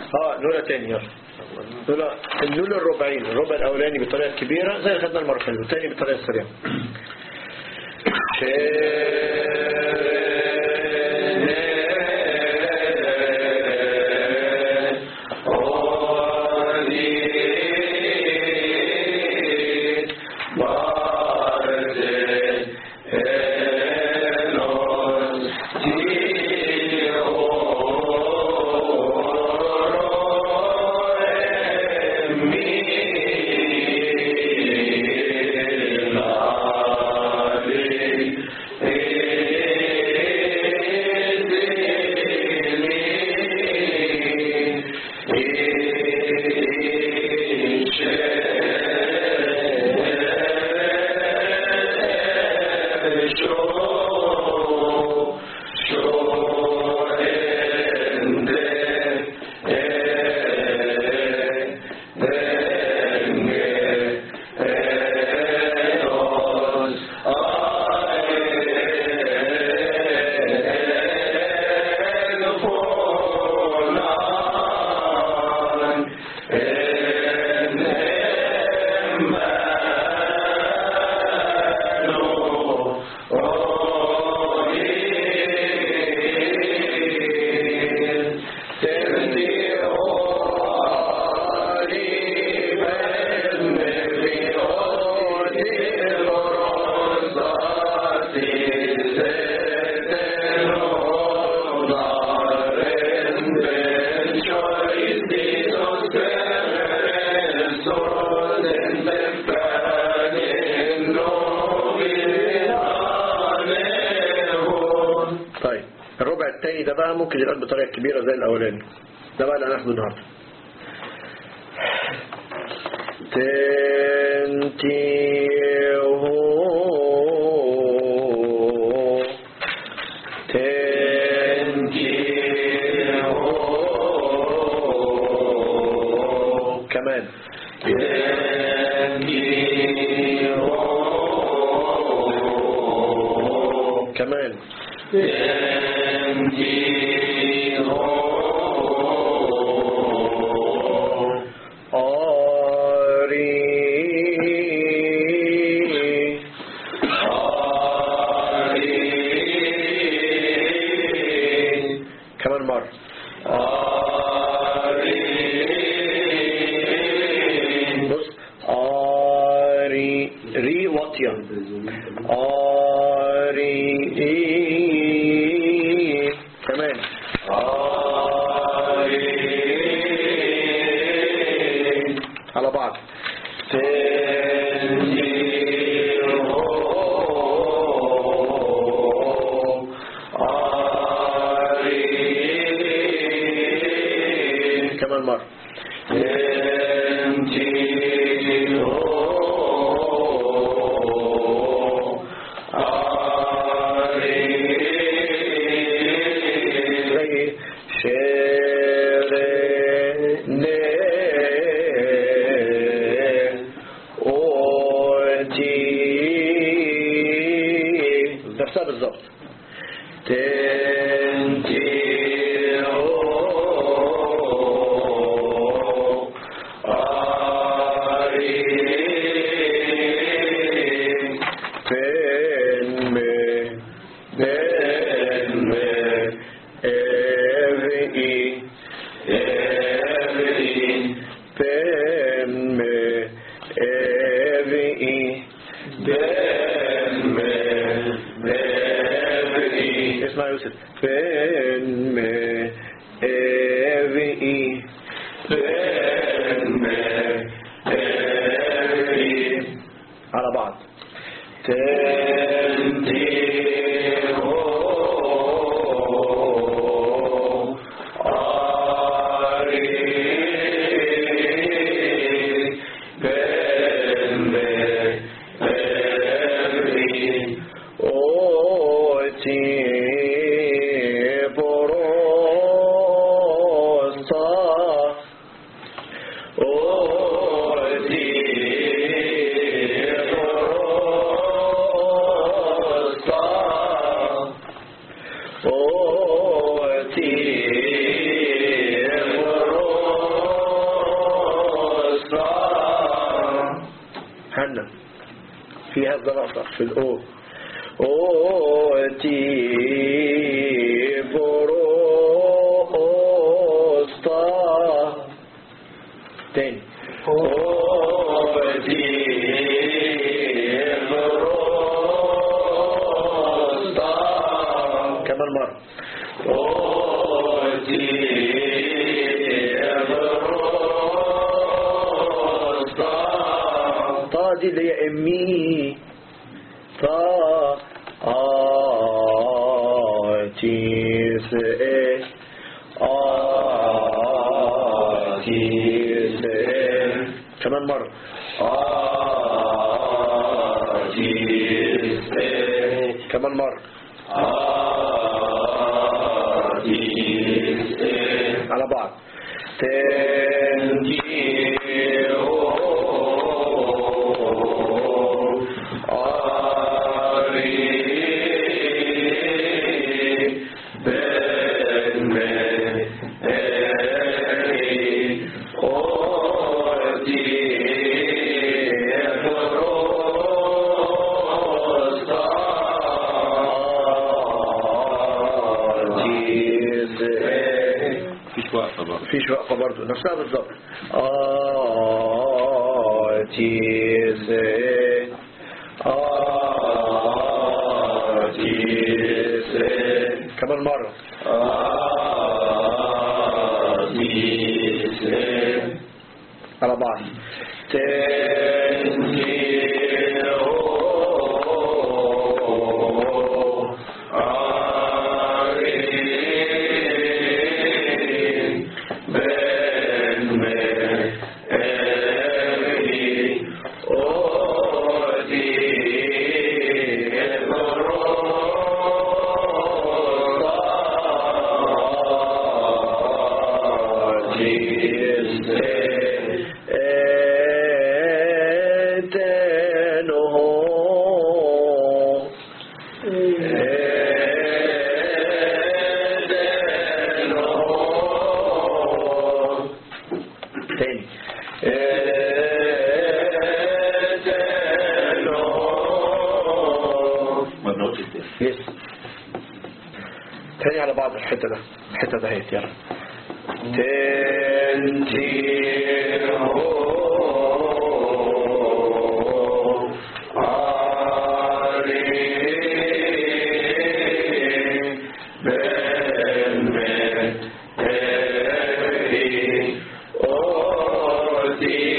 اه نقولها تاني يلا نقولها النول الربعين الربع الاولاني بالطريقه الكبيره زي اللي خدنا المره اللي فاتت والثاني بالطريقه السريعه طيب الربع الثاني ده بقى ممكن يبقى بطريقه كبيره زي الاولاني ده بقى اللي هناخده النهارده تنتي هو تنتي هو كمان تنتي هو كمان آري كمان مرة بص آري ري واطية آري كمان على بعض كمان مرة زي شيرين أوتي نفسها بالظبط تنتيرو آري فيلم فيلم إيفي إيفي فيلم إيفي فيلم إيفي اسمع يوسف فيلم إيفي فيلم إيفي على بعض تنتهو آري بلم بلمي أوتي بروسا أوتي فيها ده نقطة في الأو أو تي بروستا تاني أو تي بروستا كمان مرة أو تي بروستا طا دي اللي هي امي طا آتيس إيه آتيس إيه كمان مرة آتيس إيه كمان مرة آتيس إيه على بعض تنجيو مفيش وقفة بقى فيش وقفة برضو نفسها بالظبط آه تيس آه تيس كمان مرة آه تيس على بعض تنجيو آرين بن مهري أودي تاني ما بنقولش التاني يس تاني على بعض الحتة ده الحتة ده هيت يلا تنتهو علي بن مهري أودي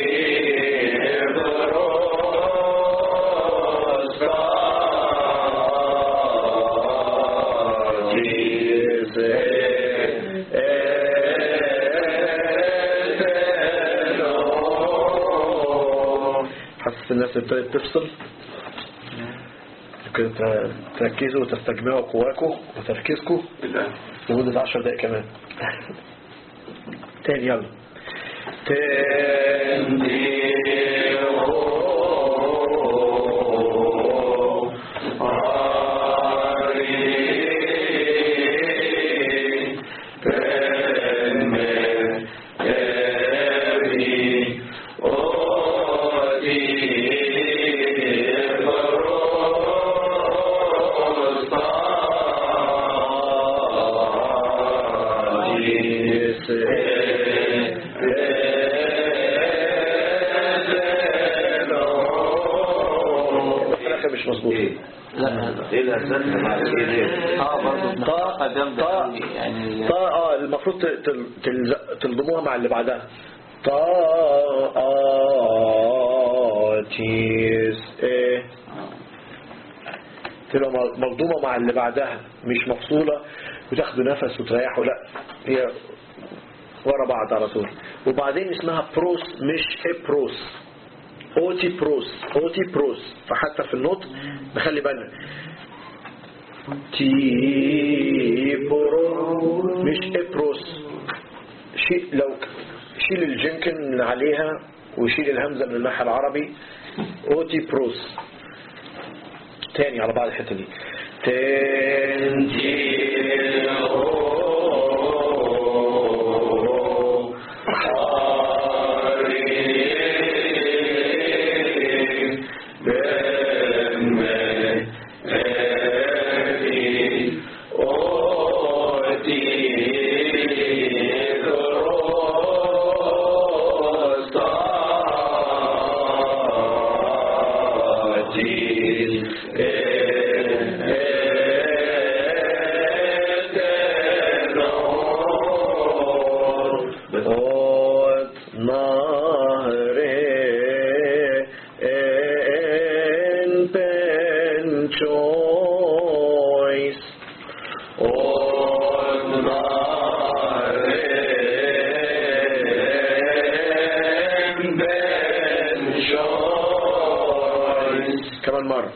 حاسس الناس ابتدت تفصل ممكن ت- تركزوا وتستجمعوا قواكم وتركيزكم لمدة عشر دقايق كمان تاني يلا تنديو عري بن مهري أودي مش مظبوط لا ايه الاساس مع ايه اه برضه طاء جامدة طاء أوي، يعني طاء اه المفروض ت- تل- تلز- تلضموها مع اللي بعدها طاء تيس ايه تبقى مل- ملضومة مع اللي بعدها مش مفصولة وتاخدوا نفس وتريحوا لا هي ورا بعض على طول وبعدين اسمها بروس مش ابروس اوتي بروس اوتي بروس فحتى في النطق نخلي بالنا تي برو مش ابروس شيل لو شيل الجنكن من عليها وشيل الهمزة من الناحية العربي اوتي بروس تاني على بعض الحتة دي تنجيل ben choice كمان مرة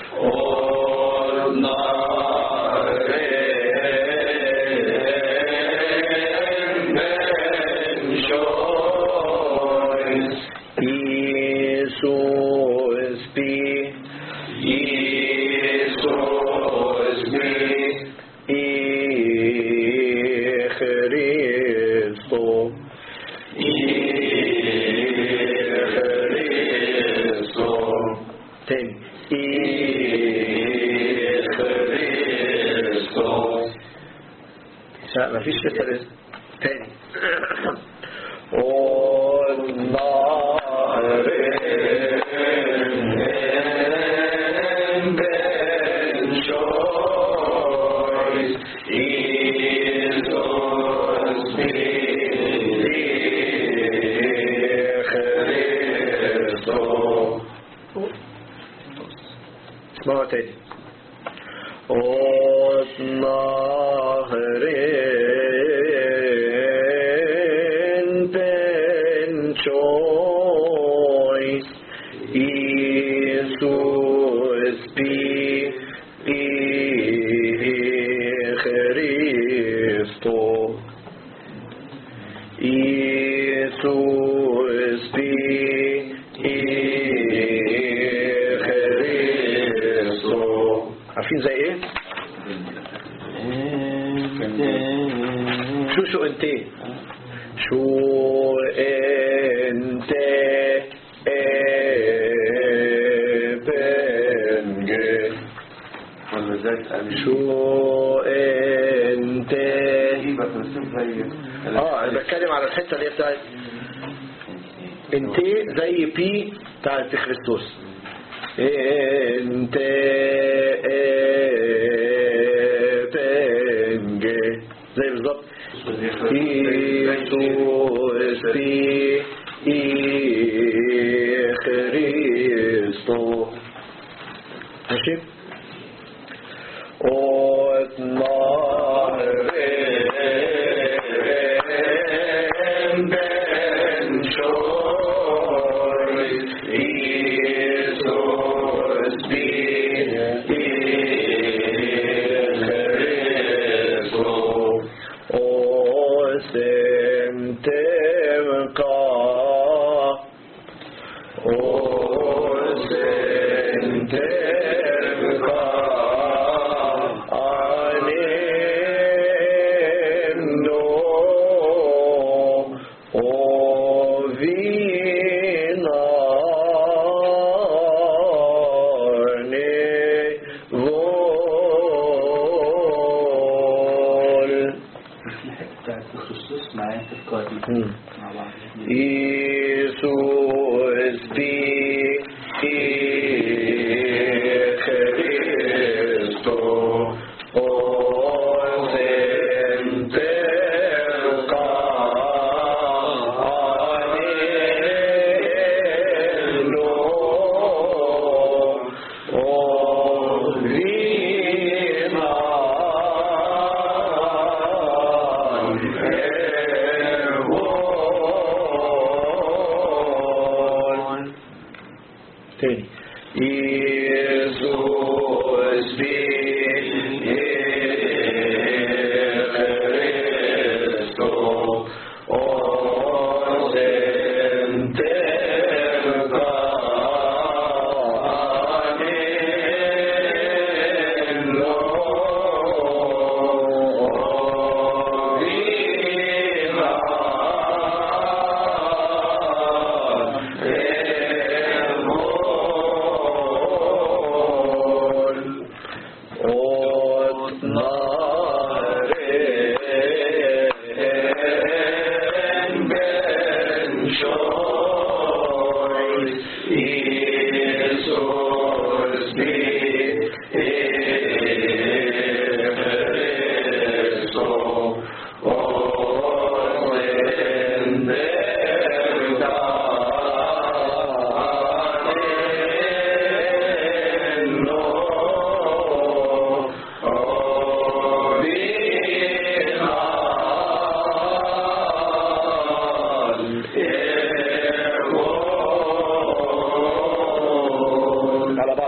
Jesus be Jesus be Christo Christo تاني Christo لا مفيش لسه لسه تاني اسمعوا تاني Osnahrin ben choice Jesus be Christo Jesus be Christo عارفين زي ايه؟ شو شو انت شو انت ابنجي ولا ذات قال شو انت ايه بس نسيب زي اه انا بتكلم على الحته اللي هي بتاعت انت زي بي بتاعت كريستوس انت ابنجي زي بالظبط Iisus ti i Cristo. ماشي؟ Und Narren ben Choice, Jesus be Cristo. Osem temka Osem temka Anem no Ovinane vol بتاعت خصوص معايا في القاضي مع بعض Jesus be Cristo, os enterca anelo, os vinan تاني Jesus be Cristo, os enterca anelo,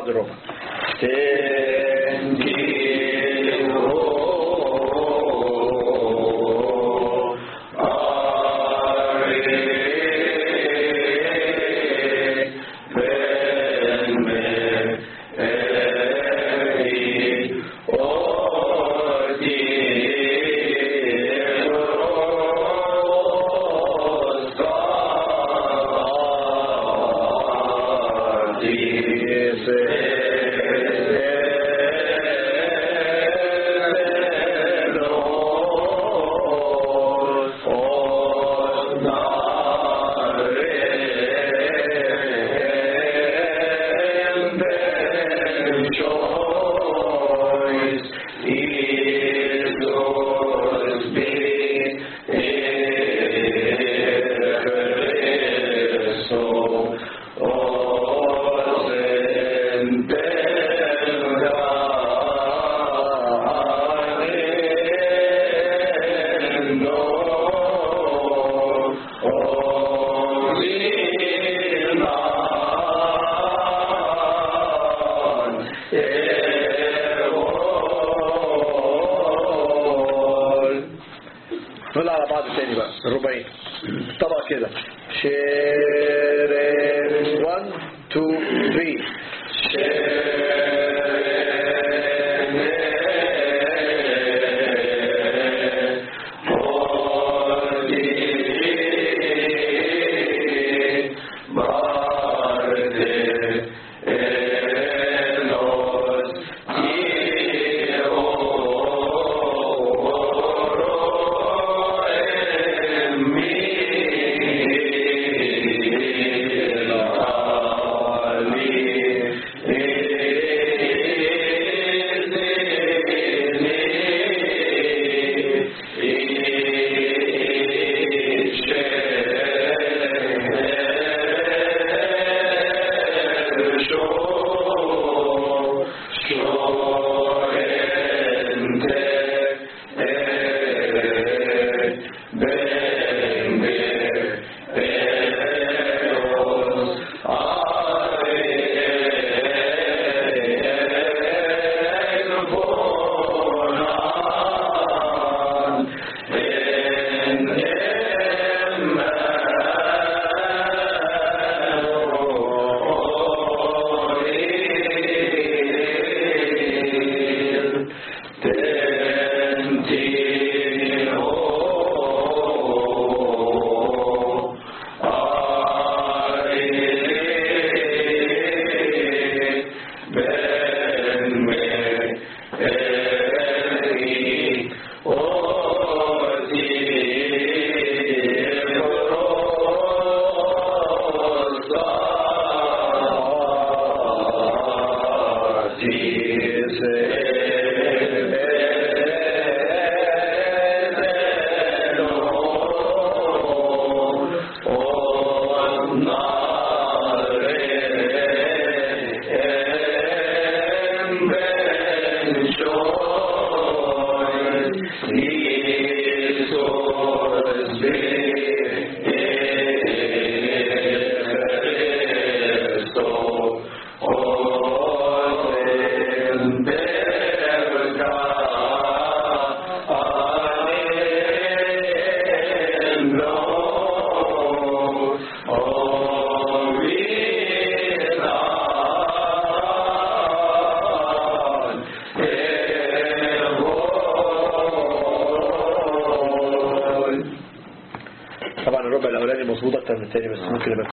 بعد الربع نقول على بعض تاني بقى الربعين طبق كده شيرين 1 2 3 طبعا الربع الاولاني مظبوط اكتر من الثاني بس ممكن يبقى